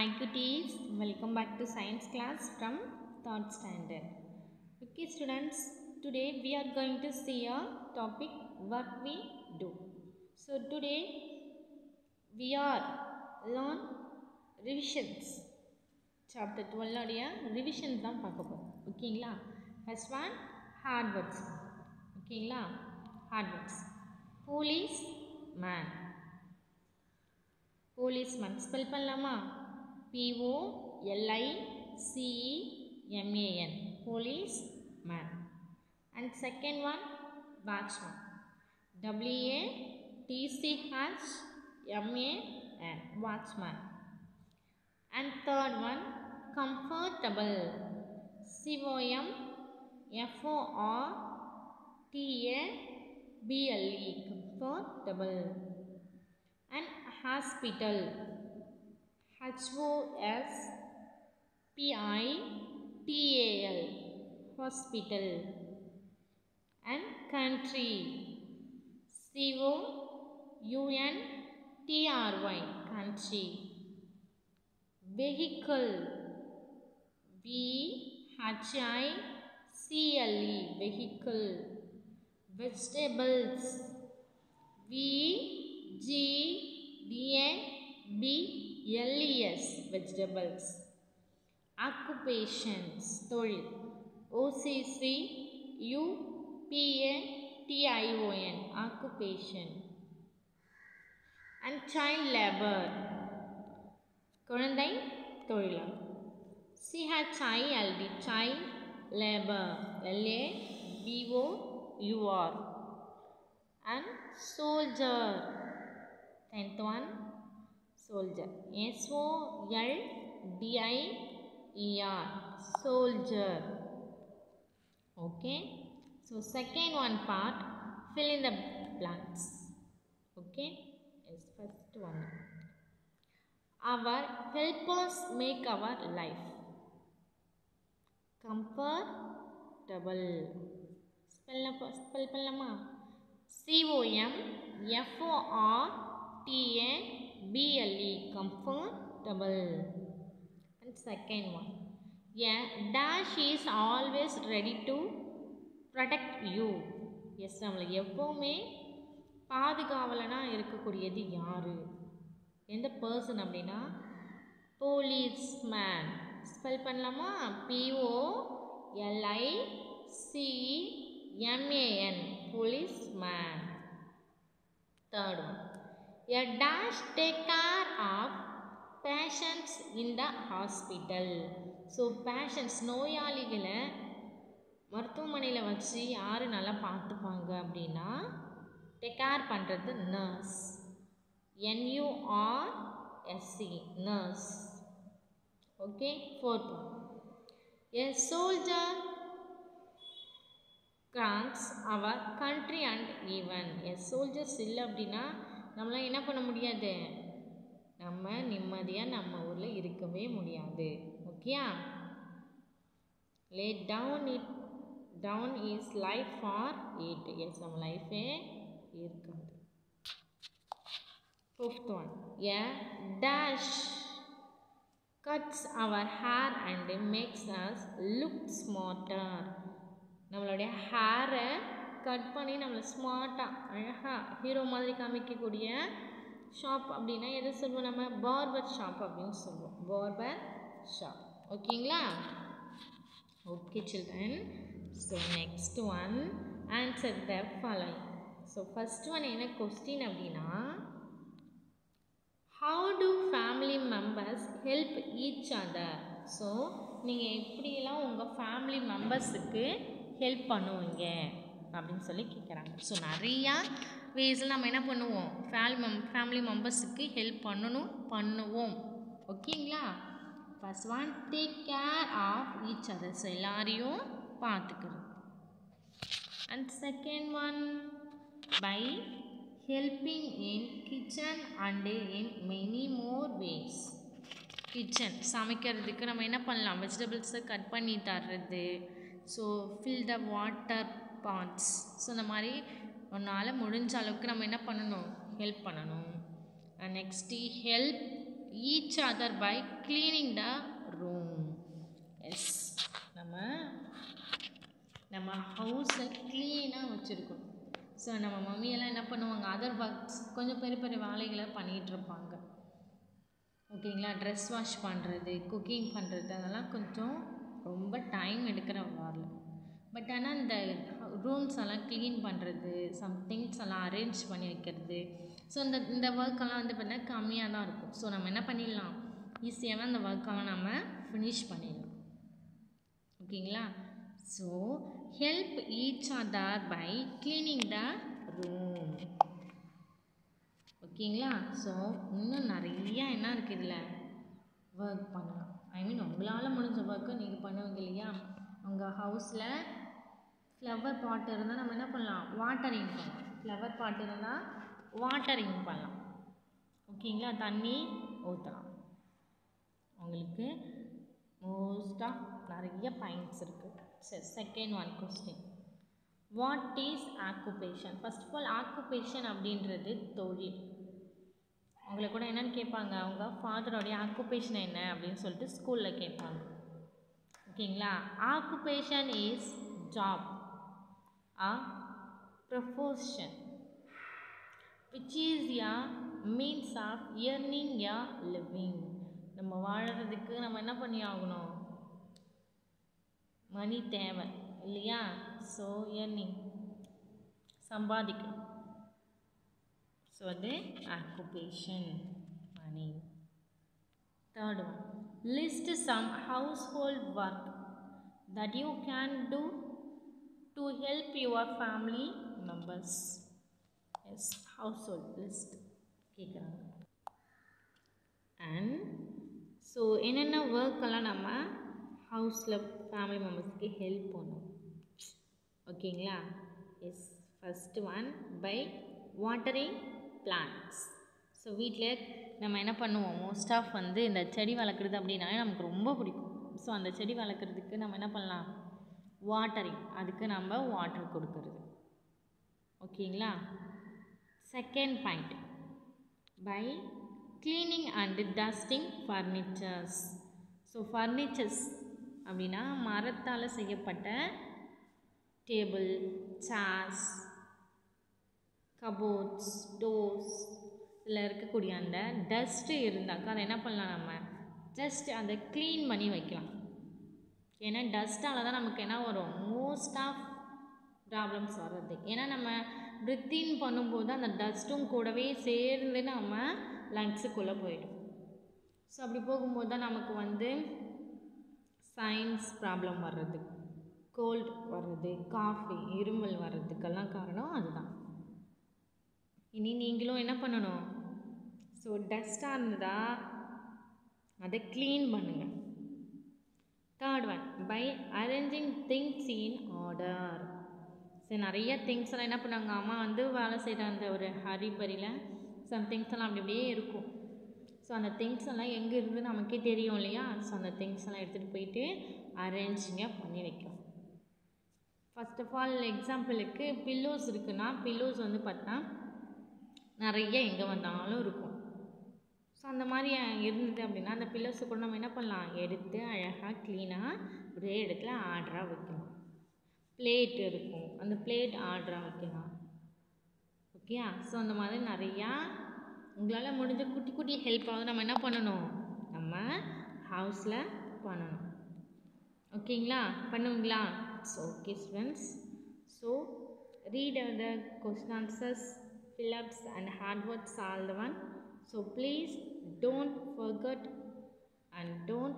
Hi cuties, welcome back to science class from third standard. Okay students, today we are going to see a topic what we do. So today we are learn revisions. Chapter 12 உடைய revisions தான் பார்க்க போகிறோம் ஓகேங்களா first one hard words ஓகேங்களா hard words police man policeman spell பண்ணலாமா P O L I C E M A N police man and second one watchman W A T C H M A N watchman and third one comfortable C O M F O R T A B L E comfortable and hospital H O S P I T A L hospital and country C O U N T R Y country vehicle V H I C L E vehicle vegetables V G D A B L E S vegetables occupations தொழில் O C C U P A T I O N occupation and child labor குழந்தை தொழிலாளர் C H I L D child labor L A B O U R and soldier tenth one soldier S O L D I E R soldier okay so second one part fill in the blanks okay yes first one our helpers make our life comfortable spell spell பண்ணலாமா C O M F O R T A B L E comfortable and second one a dash is always ready to protect you yes நம்மளுக்கு எப்போவுமே பாதுகாவலனாக இருக்கக்கூடியது யார் எந்த person அப்படின்னா police man spell பண்ணலாமா P O L I C M-A-N, policeman. Third one, a dash take care of patients in the hospital. So patients நோயாளிகளை மருத்துவமனையில் வச்சு யார் நல்லா பார்த்துப்பாங்க அப்படின்னா டேக் கேர் பண்ணுறது nurse N U R S E nurse okay fourth one a soldier guards our country and even yes soldiers இல்லை அப்படின்னா நம்மளால் என்ன பண்ண முடியாது நம்ம நிம்மதியாக நம்ம ஊரில் இருக்கவே முடியாது ஓகேயா lay down it down is life for it yes நம்ம லைஃபே இருக்காது fifth one a dash cuts our hair and makes us look smarter நம்மளுடைய ஹேரை கட் பண்ணி நம்மளை ஸ்மார்ட்டாக அழகாக ஹீரோ மாதிரி காமிக்கக்கூடிய ஷாப் அப்படின்னா எதை சொல்லுவோம் நம்ம பார்பர் ஷாப் அப்படின்னு சொல்லுவோம் பார்பர் ஷாப் ஓகேங்களா okay children so next one answer the following so first one என்ன கொஸ்டின் அப்படின்னா how do family members help each other so நீங்கள் எப்படியெல்லாம் உங்கள் ஃபேமிலி மெம்பர்ஸுக்கு ஹெல்ப் பண்ணுவீங்க அப்படின்னு சொல்லி கேட்குறாங்க ஸோ நிறையா வேஸில் நம்ம என்ன பண்ணுவோம் ஃபேமிலி மெம் ஃபேமிலி மெம்பர்ஸுக்கு ஹெல்ப் பண்ணணும் பண்ணுவோம் ஓகேங்களா first one take care of each others எல்லாரையும் பார்த்துக்கிறது and second one by helping in kitchen and in many more ways kitchen சமைக்கிறதுக்கு நம்ம என்ன பண்ணலாம் வெஜிடபிள்ஸை கட் பண்ணி தர்றது so fill the water pots so இந்த மாதிரி உன்னால் முடிஞ்ச அளவுக்கு நம்ம என்ன பண்ணணும் ஹெல்ப் பண்ணணும் next help each other by cleaning the room yes நம்ம நம்ம ஹவுஸை க்ளீனாக வச்சுருக்கணும் ஸோ நம்ம மம்மியெல்லாம் என்ன பண்ணுவாங்க அதர் ஒர்க்ஸ் கொஞ்சம் பெரிய பெரிய வேலைகளை பண்ணிகிட்டு இருப்பாங்க ஓகேங்களா ட்ரெஸ் வாஷ் பண்ணுறது குக்கிங் பண்ணுறது அதெல்லாம் கொஞ்சம் ரொம்ப டைம் எடுக்கிற வேலை பட் ஆனால் இந்த ரூம்ஸ் எல்லாம் க்ளீன் பண்ணுறது சம் திங்ஸ் எல்லாம் அரேஞ்ச் பண்ணி வைக்கிறது ஸோ இந்த இந்த ஒர்க்கெல்லாம் வந்து பார்த்தீங்கன்னா கம்மியாக தான் இருக்கும் ஸோ நம்ம என்ன பண்ணிடலாம் ஈஸியாகவே அந்த ஒர்க்கெல்லாம் நம்ம ஃபினிஷ் பண்ணிடலாம் ஓகேங்களா so help each other by cleaning the room ஓகேங்களா ஸோ இன்னும் நிறையா என்ன இருக்குது இதில் ஒர்க் பண்ணலாம் ஐ மீன் உங்களால் முடிஞ்ச ஒர்க்கை நீங்கள் பண்ணுவீங்க இல்லையா உங்கள் ஹவுஸில் ஃப்ளவர் பாட் இருந்தால் நம்ம என்ன பண்ணலாம் வாட்டரிங் பண்ணலாம் ஃப்ளவர் பாட் இருந்தால் வாட்டரிங் பண்ணலாம் ஓகேங்களா தண்ணி ஊற்றலாம் உங்களுக்கு மோஸ்ட்டாக நிறைய பாயிண்ட்ஸ் இருக்குது சரி second one question what is occupation first of all occupation அப்படின்றது தொழில் உங்களை கூட என்னன்னு கேட்பாங்க அவங்க ஃபாதரோடைய ஆக்குபேஷன் என்ன அப்படின்னு சொல்லிட்டு ஸ்கூலில் கேட்பாங்க ஓகேங்களா occupation is job a profession which is your means of earning your living நம்ம வாழறதுக்கு நம்ம என்ன பண்ணி ஆகணும் மணி தேவை இல்லையா ஸோ இயர்னிங் சம்பாதிக்கணும் ஸோ அது occupation money third one list some household work that you can do to help your family members yes household list கேட்குறாங்க அண்ட் ஸோ என்னென்ன ஒர்க்கெல்லாம் நம்ம ஹவுஸில் ஃபேமிலி மெம்பர்ஸ்க்கு ஹெல்ப் பண்ணும் ஓகேங்களா yes first one by watering plants so வீட்டில் நம்ம என்ன பண்ணுவோம் மோஸ்ட் ஆஃப் வந்து இந்த செடி வளர்க்குறது அப்படின்னாலே நமக்கு ரொம்ப பிடிக்கும் ஸோ அந்த செடி வளர்க்குறதுக்கு நம்ம என்ன பண்ணலாம் வாட்டரிங் அதுக்கு நம்ம வாட்டர் கொடுக்கறது ஓகேங்களா second point by cleaning and dusting furnitures so furnitures அப்படின்னா மரத்தால் செய்யப்பட்ட டேபிள் சேர்ஸ் கபோர்ட்ஸ் டோர்ஸ் இதில் இருக்கக்கூடிய அந்த டஸ்ட்டு இருந்தாக்கா அதை என்ன பண்ணலாம் நம்ம ஜஸ்ட் அதை க்ளீன் பண்ணி வைக்கலாம் ஏன்னா டஸ்ட்டால் தான் நமக்கு என்ன வரும் மோஸ்ட் ஆஃப் ப்ராப்ளம்ஸ் வர்றது ஏன்னா நம்ம ப்ரித்தின் பண்ணும்போது அந்த டஸ்ட்டும் கூடவே சேர்ந்து நம்ம லங்ஸுக்குள்ளே போயிடும் ஸோ அப்படி போகும்போது தான் நமக்கு வந்து சயின்ஸ் ப்ராப்ளம் வர்றது கோல்டு வர்றது காஃபி இருமல் வர்றதுக்கெல்லாம் காரணம் அதுதான் இனி நீங்களும் என்ன பண்ணணும் ஸோ டஸ்ட்டாக இருந்ததா அதை க்ளீன் பண்ணுங்கள் third one by arranging things in order சரி நிறைய திங்ஸ் எல்லாம் என்ன பண்ணாங்க அம்மா வந்து வேலை செய்கிற அந்த ஒரு ஹரிபரியில் சம் திங்ஸ் எல்லாம் அப்படி அப்படியே இருக்கும் ஸோ அந்த திங்ஸ் எல்லாம் எங்கே இருந்து நமக்கே தெரியும் இல்லையா ஸோ அந்த திங்ஸ் எல்லாம் எடுத்துகிட்டு போயிட்டு அரேஞ்சிங்க பண்ணி வைக்கலாம் ஃபர்ஸ்ட் ஆஃப் ஆல் எக்ஸாம்பிளுக்கு பில்லோஸ் இருக்குன்னா பில்லோஸ் வந்து பார்த்தா நிறைய எங்கே வந்தாலும் இருக்கும் ஸோ அந்த மாதிரி இருந்தது அப்படின்னா அந்த பில்லோஸை கூட நம்ம என்ன பண்ணலாம் எடுத்து அழகாக க்ளீனாக ஒரே இடத்துல ஆர்டராக வைக்கலாம் பிளேட் இருக்கும் அந்த பிளேட் ஆர்டராக வைக்கலாம் ஓகேயா ஸோ அந்த மாதிரி நிறையா உங்களால் முடிஞ்ச குட்டி குட்டி ஹெல்ப்பாவது நம்ம என்ன பண்ணணும் நம்ம ஹவுஸில் பண்ணணும் ஓகேங்களா பண்ணுவீங்களா so okay students so read uh, the question answers fill-ups and hard words all the one so please don't forget and don't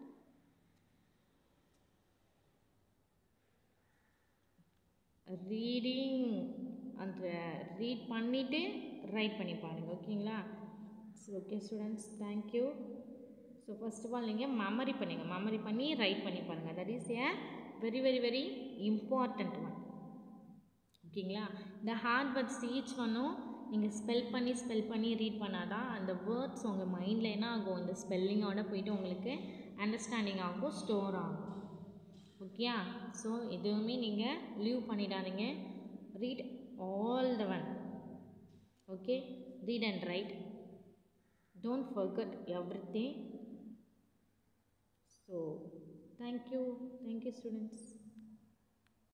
reading அந்த ரீட் பண்ணிவிட்டு ரைட் பண்ணி பாருங்கள் ஓகேங்களா so okay students thank you so first of all நீங்கள் memory பண்ணுங்கள் memory பண்ணி write பண்ணி பாருங்கள் that is a very very very important one ஓகேங்களா இந்த ஹார்ட் வேர்ட்ஸ் ஈச் ஒன்றும் நீங்கள் ஸ்பெல் பண்ணி ஸ்பெல் பண்ணி ரீட் பண்ணால் தான் அந்த வேர்ட்ஸ் உங்கள் மைண்டில் என்ன ஆகும் இந்த ஸ்பெல்லிங்கோட போயிட்டு உங்களுக்கு அண்டர்ஸ்டாண்டிங் ஆகும் ஸ்டோர் ஆகும் ஓகேயா ஸோ எதுவுமே நீங்கள் லீவ் பண்ணிடாதீங்க read all the one okay read and write don't forget everything so thank you thank you students